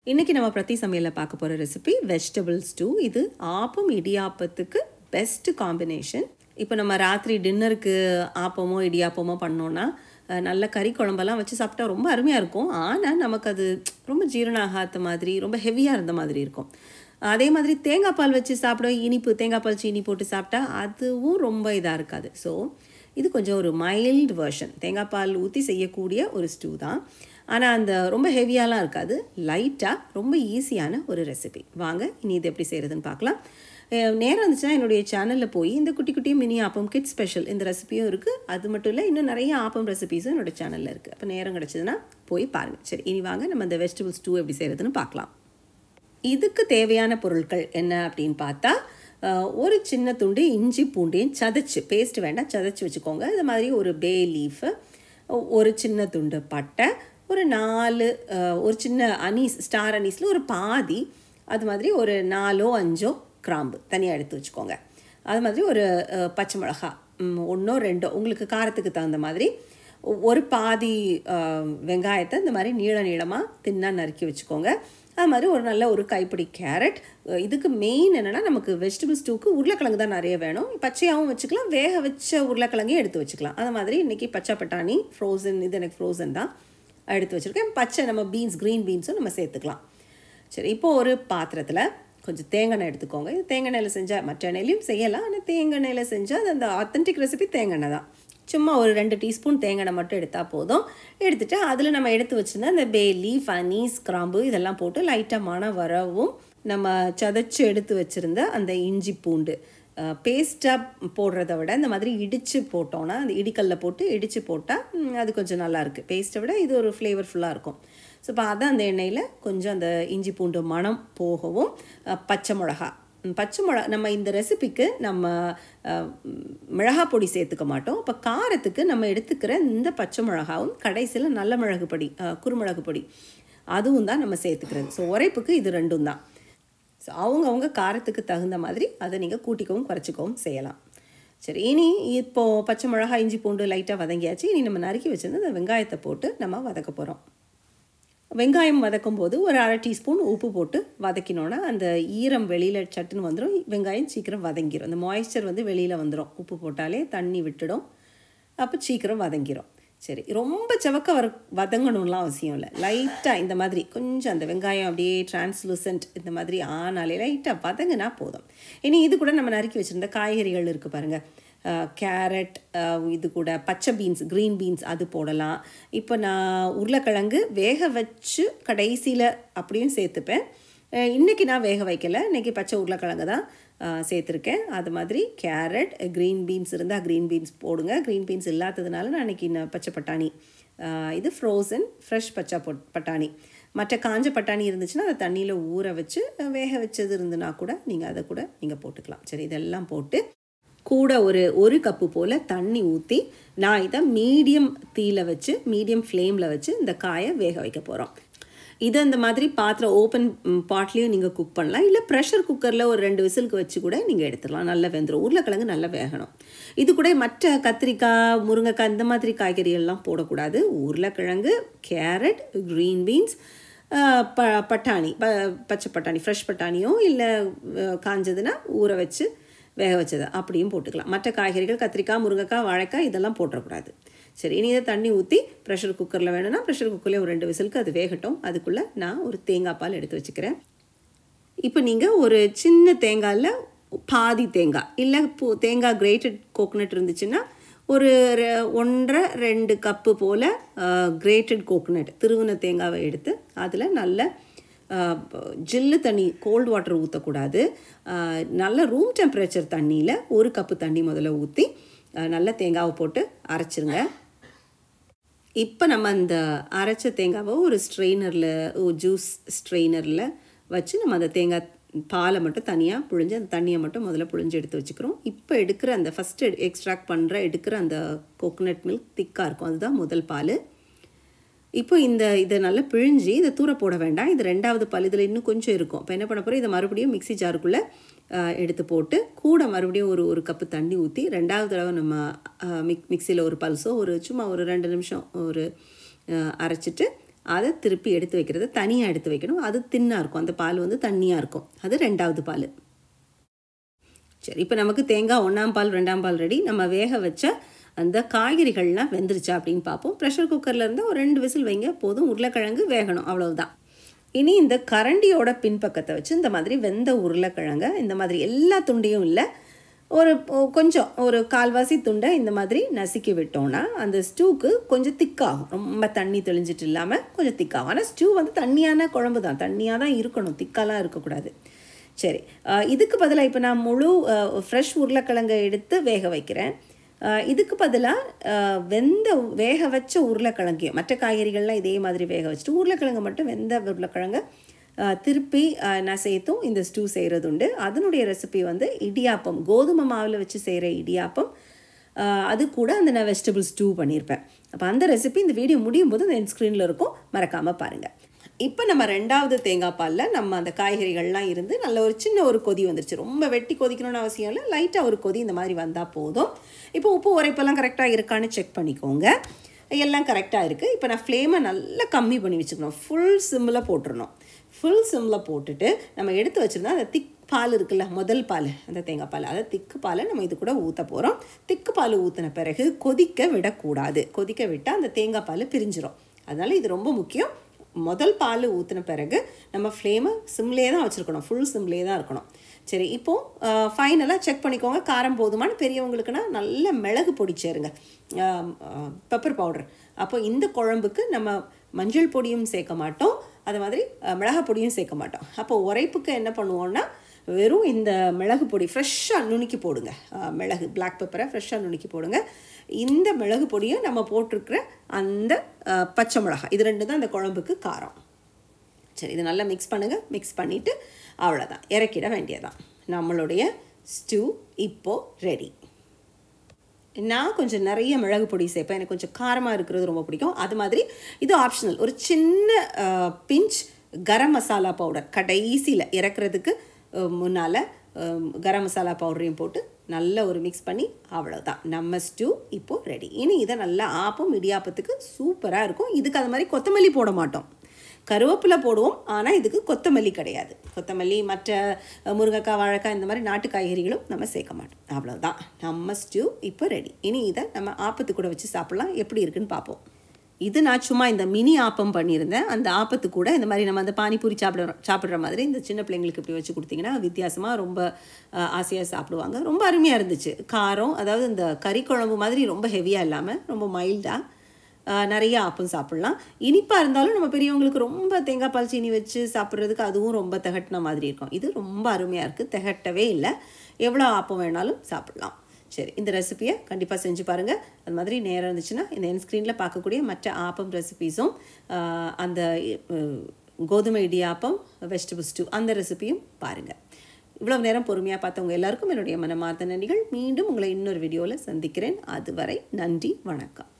இன்றைக்கி நம்ம பிரதி சமையலில் பார்க்க போகிற ரெசிபி வெஜிடபிள் ஸ்டூ இது ஆப்பம் இடியாப்பத்துக்கு பெஸ்ட் காம்பினேஷன் இப்போ நம்ம ராத்திரி டின்னருக்கு ஆப்பமோ இடியாப்பமோ பண்ணோன்னா அஹ், நல்ல கறி குழம்பெல்லாம் வச்சு சாப்பிட்டா ரொம்ப அருமையாக இருக்கும் ஆனால் நமக்கு அது ரொம்ப ஜீரணம் ஆகாத மாதிரி ரொம்ப ஹெவியாக இருந்த மாதிரி இருக்கும் அதே மாதிரி தேங்காய் பால் வச்சு சாப்பிட இனிப்பு தேங்காய் பால் சீனி போட்டு சாப்பிட்டா அதுவும் ரொம்ப இதாக இருக்காது ஸோ இது கொஞ்சம் ஒரு மைல்டு வெர்ஷன் தேங்காய் பால் ஊற்றி செய்யக்கூடிய ஒரு ஸ்டூ தான் ஆனால் அந்த ரொம்ப ஹெவியாலாம் இருக்காது லைட்டாக ரொம்ப ஈஸியான ஒரு ரெசிபி வாங்க இனி இது எப்படி செய்கிறதுன்னு பார்க்கலாம் அஹ் நேரம் இருந்துச்சுன்னா என்னுடைய சேனலில் போய் இந்த குட்டி குட்டி மினி ஆப்பம் கிட் ஸ்பெஷல் இந்த ரெசிபியும் இருக்குது அது மட்டும் இல்லை இன்னும் நிறைய ஆப்பம் ரெசிபிஸும் என்னோட சேனலில் இருக்குது அப்போ நேரம் கிடச்சதுன்னா போய் பாருங்கள் சரி இனி வாங்க நம்ம இந்த வெஜிடபிள் ஸ்டூ எப்படி செய்கிறதுன்னு பார்க்கலாம் இதுக்கு தேவையான பொருட்கள் என்ன அப்படின்னு பார்த்தா அஹ், ஒரு சின்ன துண்டு இஞ்சி பூண்டையும் சதைச்சு பேஸ்ட் வேண்டாம் சதைச்சு வச்சுக்கோங்க இது மாதிரி ஒரு பே லீஃபு ஒரு சின்ன துண்டு பட்டை ஒரு நாலு அஹ், ஒரு சின்ன அனீஸ் ஸ்டார் அனீஸில் ஒரு பாதி அது மாதிரி ஒரு நாலோ அஞ்சோ கிராம்பு தனியாக எடுத்து வச்சுக்கோங்க அது மாதிரி ஒரு அஹ், பச்சை மிளகா ம், ஒன்றோ ரெண்டோ உங்களுக்கு காரத்துக்கு தகுந்த மாதிரி ஒ- ஒரு பாதி அஹ், வெங்காயத்தை இந்த மாதிரி நீள நீளமாக தின்னா நறுக்கி வச்சுக்கோங்க அது மாதிரி ஒரு நல்ல ஒரு கைப்பிடி கேரட் அஹ், இதுக்கு மெயின் என்னென்னா நமக்கு வெஜிடபிள் ஸ்டூக்கு உருளைக்கிழங்கு தான் நிறைய வேணும் பச்சையாகவும் வச்சுக்கலாம் வேக வச்ச உருளைக்கிழங்கையும் எடுத்து வச்சுக்கலாம் அது மாதிரி இன்றைக்கி பச்சை பட்டாணி ஃப்ரோசன் இது எனக்கு ஃப்ரோசன் தான் எடுத்து வச்சுருக்கேன் பச்சை நம்ம பீன்ஸ் க்ரீன் பீன்ஸும் நம்ம சேர்த்துக்கலாம் சரி இப்போ ஒரு பாத்திரத்தில் கொஞ்சம் தேங்காய் எண்ணெய் எடுத்துக்கோங்க இது தேங்காய் எண்ணெயில் செஞ்சால் மற்ற எண்ணெயிலையும் செய்யலாம் ஆனால் தேங்காய் எண்ணெயில் செஞ்சால் அது அந்த ஆத்தென்டிக் ரெசிபி தேங்காய் எண்ணெய் தான் சும்மா ஒரு ரெண்டு டீஸ்பூன் தேங்காய் எண்ணெய் மட்டும் எடுத்தால் போதும் எடுத்துட்டு அதில் நம்ம எடுத்து வச்சிருந்த அந்த பே லீஃப் அனீஸ் கிராம்பு இதெல்லாம் போட்டு லைட்டாக மணம் வரவும் நம்ம சதைச்சு எடுத்து வச்சுருந்த அந்த இஞ்சி பூண்டு பேஸ்ட்டாக போடுறத விட இந்த மாதிரி இடித்து போட்டோன்னா அந்த இடிக்கல்ல போட்டு இடித்து போட்டால் அது கொஞ்சம் நல்லா இருக்குது பேஸ்ட்டை விட இது ஒரு ஃப்ளேவர்ஃபுல்லாக இருக்கும் ஸோ இப்போ அதை அந்த எண்ணெயில் கொஞ்சம் அந்த இஞ்சி பூண்டு மணம் போகவும் அஹ், பச்சை மிளகா ம், பச்சை மிளகா நம்ம இந்த ரெசிபிக்கு நம்ம அஹ், ம், மிளகா பொடி சேர்த்துக்க மாட்டோம் இப்போ காரத்துக்கு நம்ம எடுத்துக்கிற இந்த பச்சை மிளகாவும் கடைசியில் நல்ல மிளகு பொடி அஹ், குறுமிளகு பொடி அதுவும் தான் நம்ம சேர்த்துக்கிறது ஸோ உரைப்புக்கு இது ரெண்டும் தான் ஸோ அவங்கவுங்க காரத்துக்கு தகுந்த மாதிரி அதை நீங்கள் கூட்டிக்கவும் குறைச்சிக்கவும் செய்யலாம் சரி இனி இப்போது பச்சை மிளகா இஞ்சி பூண்டு லைட்டாக வதங்கியாச்சு இனி நம்ம நறுக்கி வச்சிருந்த அந்த வெங்காயத்தை போட்டு நம்ம வதக்க போகிறோம் வெங்காயம் வதக்கும் போது ஒரு அரை டீஸ்பூன் உப்பு போட்டு வதக்கினோன்னா அந்த ஈரம் வெளியில் சட்டுன்னு வந்துடும் வெங்காயம் சீக்கிரம் வதங்கிரும் அந்த மாய்ஸ்சர் வந்து வெளியில் வந்துடும் உப்பு போட்டாலே தண்ணி விட்டுடும் அப்போ சீக்கிரம் வதங்கிரும் சரி ரொம்ப செவக்க வர வதங்கணும்லாம் அவசியம் இல்லை லைட்டாக இந்த மாதிரி கொஞ்சம் அந்த வெங்காயம் அப்படியே டிரான்ஸ்லூசன்ட் இந்த மாதிரி ஆனாலே லைட்டாக வதங்கினா போதும் இனி இது கூட நம்ம நறுக்கி வச்சுருந்த காய்கறிகள் இருக்குது பாருங்கள் கேரட் இது கூட பச்சை பீன்ஸ் க்ரீன் பீன்ஸ் அது போடலாம் இப்போ நான் உருளைக்கிழங்கு வேக வச்சு கடைசியில் அப்படியும் சேர்த்துப்பேன் அஹ் இன்னைக்கு நான் வேக வைக்கல இன்னைக்கு பச்சை உருளைக்கிழங்கு தான் அஹ், சேர்த்துருக்கேன் அது மாதிரி கேரட் க்ரீன் பீன்ஸ் இருந்தால் க்ரீன் பீன்ஸ் போடுங்க க்ரீன் பீன்ஸ் இல்லாததுனால நான் இன்னைக்கு நான் பச்சை பட்டாணி அஹ், இது ஃப்ரோசன் ஃப்ரெஷ் பச்சை பொட் பட்டாணி மற்ற காஞ்ச பட்டாணி இருந்துச்சுன்னா அதை தண்ணியில் ஊற வச்சு அஹ், வேக வச்சது இருந்துன்னா கூட நீங்கள் அதை கூட நீங்கள் போட்டுக்கலாம் சரி இதெல்லாம் போட்டு கூட ஒரு ஒரு கப்பு போல் தண்ணி ஊற்றி நான் இதை மீடியம் தீயில் வச்சு மீடியம் ஃப்ளேமில் வச்சு இந்த காயை வேக வைக்க போகிறோம் இது இந்த மாதிரி பாத்திரம் ஓப்பன் பாட்லேயும் நீங்கள் குக் பண்ணலாம் இல்லை ப்ரெஷர் குக்கரில் ஒரு ரெண்டு விசிலுக்கு வச்சு கூட நீங்கள் எடுத்துடலாம் நல்லா வெந்துடும் உருளைக்கிழங்கு நல்லா வேகணும் இது கூட மற்ற கத்திரிக்காய் முருங்கைக்காய் இந்த மாதிரி காய்கறிகள்லாம் போடக்கூடாது உருளைக்கிழங்கு கேரட் க்ரீன் பீன்ஸ் ப பட்டாணி ப பச்சை பட்டாணி ஃப்ரெஷ் பட்டாணியோ இல்லை காஞ்சதுன்னா ஊற வச்சு வேக வச்சது அப்படியும் போட்டுக்கலாம் மற்ற காய்கறிகள் கத்திரிக்காய் முருங்கைக்காய் வாழைக்காய் இதெல்லாம் போட்டுறக்கூடாது சரி இனி இதை தண்ணி ஊற்றி ப்ரெஷர் குக்கரில் வேணும்னா ப்ரெஷர் குக்கர்லேயே ஒரு ரெண்டு விசிலுக்கு அது வேகட்டும் அதுக்குள்ளே நான் ஒரு தேங்காய் பால் எடுத்து வச்சுக்கிறேன் இப்போ நீங்கள் ஒரு சின்ன தேங்காயில் பாதி தேங்காய் இல்லை பூ தேங்காய் கிரேட்டட் கோகனட் இருந்துச்சுன்னா ஒரு ரெ- ஒன்றரை ரெண்டு கப்பு போல் கிரேட்டட் கோகனட் திருவுன தேங்காவை எடுத்து அதில் நல்ல அஹ், ஜில்லு தண்ணி கோல்டு வாட்டர் ஊற்றக்கூடாது நல்ல ரூம் டெம்பரேச்சர் தண்ணியில் ஒரு கப்பு தண்ணி முதல்ல ஊற்றி நல்ல தேங்காவை போட்டு அரைச்சிருங்க இப்போ நம்ம அந்த அரைச்ச தேங்காவை ஒரு ஸ்ட்ரெயினரில் ஜூஸ் ஸ்ட்ரெயினரில் வச்சு நம்ம அந்த தேங்காய் பாலை மட்டும் தனியாக புழிஞ்சு அந்த தண்ணியை மட்டும் முதல்ல புழிஞ்சு எடுத்து வச்சுக்கிறோம் இப்போ எடுக்கிற அந்த ஃபஸ்ட்டு எக்ஸ்ட்ராக்ட் பண்ணுற எடுக்கிற அந்த கோகோனட் மில்க் திக்காக இருக்கும் அதுதான் முதல் பால் இப்போ இந்த இதை நல்லா பிழிஞ்சு இதை தூர போட வேண்டாம் இது ரெண்டாவது பல் இதில் இன்னும் கொஞ்சம் இருக்கும் இப்போ என்ன பண்ண போகிறோம் இதை மறுபடியும் மிக்ஸி ஜாருக்குள்ளே எடுத்து போட்டு கூட மறுபடியும் ஒரு ஒரு கப்பு தண்ணி ஊற்றி ரெண்டாவது தடவை நம்ம அஹ், மிக் மிக்சியில் ஒரு பல்ஸோ ஒரு சும்மா ஒரு ரெண்டு நிமிஷம் ஒரு அஹ், அரைச்சிட்டு அதை திருப்பி எடுத்து வைக்கிறது தனியாக எடுத்து வைக்கணும் அது தின்னாக இருக்கும் அந்த பால் வந்து தண்ணியாக இருக்கும் அது ரெண்டாவது பால் சரி இப்போ நமக்கு தேங்காய் ஒன்றாம் பால் ரெண்டாம் பால் ரெடி நம்ம வேக வச்ச அந்த காய்கறிகள்லாம் வெந்துருச்சா அப்படின்னு பார்ப்போம் ப்ரெஷர் குக்கரில் இருந்தால் ஒரு ரெண்டு விசில் வைங்க போதும் உருளைக்கிழங்கு வேகணும் அவ்வளவுதான் இனி இந்த கரண்டியோட பின்பக்கத்தை வச்சு இந்த மாதிரி வெந்த உருளைக்கிழங்க இந்த மாதிரி எல்லா துண்டையும் இல்லை ஒரு ஒ- கொஞ்சம் ஒரு கால்வாசி துண்டை இந்த மாதிரி நசுக்கி விட்டோம்னா அந்த ஸ்டூக்கு கொஞ்சம் திக்காகும் ரொம்ப தண்ணி தெளிஞ்சிட்டு இல்லாமல் கொஞ்சம் திக்காகும் ஆனால் ஸ்டூ வந்து தண்ணியான குழம்பு தான் தண்ணியாக தான் இருக்கணும் திக்காலாம் இருக்கக்கூடாது சரி அஹ் இதுக்கு பதிலாக இப்போ நான் முழு ஃப்ரெஷ் உருளைக்கிழங்கை எடுத்து வேக வைக்கிறேன் அஹ் இதுக்கு பதிலாக வெந்த வேக வச்ச உருளைக்கிழங்கையும் மற்ற காய்கறிகள்லாம் இதே மாதிரி வேக வச்சுட்டு உருளைக்கிழங்கு மட்டும் வெந்த உருளைக்கிழங்கை அஹ் திருப்பி அஹ் நான் சேர்த்தும் இந்த ஸ்டூ செய்கிறது உண்டு அதனுடைய ரெசிபி வந்து இடியாப்பம் கோதுமை மாவில் வச்சு செய்கிற இடியாப்பம் அஹ் அது கூட அந்த நான் வெஜிடபிள் ஸ்டூ பண்ணியிருப்பேன் அப்போ அந்த ரெசிபி இந்த வீடியோ முடியும் போது அந்த ஸ்க்ரீனில் இருக்கும் மறக்காமல் பாருங்கள் இப்போ நம்ம ரெண்டாவது தேங்காய் பாலில் நம்ம அந்த காய்கறிகள்லாம் இருந்து நல்ல ஒரு சின்ன ஒரு கொதி வந்துருச்சு ரொம்ப வெட்டி கொதிக்கணும்னு அவசியம் இல்லை லைட்டாக ஒரு கொதி இந்த மாதிரி வந்தால் போதும் இப்போ உப்பு உரைப்பெல்லாம் கரெக்டாக இருக்கான்னு செக் பண்ணிக்கோங்க எல்லாம் கரெக்டாக இருக்குது இப்போ நான் ஃப்ளேமை நல்லா கம்மி பண்ணி வச்சுக்கணும் ஃபுல் சிம்மில் போட்டுறணும் ஃபுல் சிம்மில் போட்டுட்டு நம்ம எடுத்து வச்சுருந்தா அந்த திக் பால் இருக்குல்ல முதல் பால் அந்த தேங்காய் பால் அதை திக்கு பாலை நம்ம இது கூட ஊற்ற போகிறோம் திக்கு பால் ஊற்றின பிறகு கொதிக்க விடக்கூடாது கொதிக்க விட்டால் அந்த தேங்காய் பால் பிரிஞ்சிரும் அதனால் இது ரொம்ப முக்கியம் முதல் பால் ஊற்றின பிறகு நம்ம ஃப்ளேமை சிம்லேயே தான் வச்சுருக்கணும் ஃபுல் சிம்லேயே தான் இருக்கணும் சரி இப்போது ஃபைனலாக செக் பண்ணிக்கோங்க காரம் போதுமான பெரியவங்களுக்குன்னா நல்ல மிளகு பொடி சேருங்க பெப்பர் பவுடர் அப்போ இந்த குழம்புக்கு நம்ம மஞ்சள் பொடியும் சேர்க்க மாட்டோம் அது மாதிரி அஹ், மிளகாய் பொடியும் சேர்க்க மாட்டோம் அப்போ உரைப்புக்கு என்ன பண்ணுவோம்னா வெறும் இந்த மிளகு பொடி ஃப்ரெஷ்ஷாக நுணுக்கி போடுங்க அஹ், மிளகு பிளாக் பெப்பரை ஃப்ரெஷ்ஷாக நுணுக்கி போடுங்க இந்த மிளகு பொடியை நம்ம போட்டிருக்கிற அந்த அஹ், பச்சை மிளகாய் இது ரெண்டு தான் இந்த குழம்புக்கு காரம் சரி இது நல்லா மிக்ஸ் பண்ணுங்கள் மிக்ஸ் பண்ணிவிட்டு அவ்வளோதான் இறக்கிட வேண்டியதான் நம்மளுடைய ஸ்டூ இப்போது ரெடி நான் கொஞ்சம் நிறைய மிளகு பொடி சேர்ப்பேன் எனக்கு கொஞ்சம் காரமாக இருக்கிறது ரொம்ப பிடிக்கும் அது மாதிரி இது ஆப்ஷனல் ஒரு சின்ன பிஞ்ச் கரம் மசாலா பவுடர் கடைசியில் இறக்குறதுக்கு முன்னால் கரம் மசாலா பவுடரையும் போட்டு நல்ல ஒரு மிக்ஸ் பண்ணி அவ்வளோதான் நம்ம ஸ்டூ இப்போது ரெடி இனி இதை நல்லா ஆப்பம் இடியாப்பத்துக்கு சூப்பராக இருக்கும் இதுக்கு அது மாதிரி கொத்தமல்லி போட மாட்டோம் கருவேப்பிலை போடுவோம் ஆனால் இதுக்கு கொத்தமல்லி கிடையாது கொத்தமல்லி மற்ற அஹ், முருங்கைக்காய் வாழைக்காய் இந்த மாதிரி நாட்டு காய்கறிகளும் நம்ம சேர்க்க மாட்டோம் அவ்வளோதான் நம்ம ஸ்டியூ இப்போ ரெடி இனி இதை நம்ம ஆப்பத்து கூட வச்சு சாப்பிட்லாம் எப்படி இருக்குன்னு பார்ப்போம் இது நான் சும்மா இந்த மினி ஆப்பம் பண்ணியிருந்தேன் அந்த ஆப்பத்து கூட இந்த மாதிரி நம்ம அந்த பானிபூரி சாப்பிட சாப்பிட்ற மாதிரி இந்த சின்ன பிள்ளைங்களுக்கு இப்படி வச்சு கொடுத்தீங்கன்னா வித்தியாசமாக ரொம்ப ஆசையாக சாப்பிடுவாங்க ரொம்ப அருமையாக இருந்துச்சு காரம் அதாவது இந்த கறி குழம்பு மாதிரி ரொம்ப ஹெவியாக இல்லாமல் ரொம்ப மைல்டாக ஆஹ் நிறைய ஆப்பம் சாப்பிட்லாம் இனிப்பாக இருந்தாலும் நம்ம பெரியவங்களுக்கு ரொம்ப தேங்காய் பால் சீனி வச்சு சாப்பிட்றதுக்கு அதுவும் ரொம்ப திகட்டின மாதிரி இருக்கும் இது ரொம்ப அருமையாக இருக்குது திகட்டவே இல்லை எவ்வளோ ஆப்பம் வேணாலும் சாப்பிட்லாம் சரி இந்த ரெசிபியை கண்டிப்பாக செஞ்சு பாருங்கள் அது மாதிரி நேரம் இருந்துச்சுன்னா இந்த என் ஸ்க்ரீனில் பார்க்கக்கூடிய மற்ற ஆப்பம் ரெசிபீஸும் அந்த அஹ், கோதுமை இடியாப்பம் வெஜிடபிள் ஸ்டூ அந்த ரெசிபியும் பாருங்கள் இவ்வளவு நேரம் பொறுமையாக பார்த்தவங்க எல்லாருக்கும் என்னுடைய மனமார்ந்த நன்றிகள் மீண்டும் உங்களை இன்னொரு வீடியோவில் சந்திக்கிறேன் அதுவரை நன்றி வணக்கம்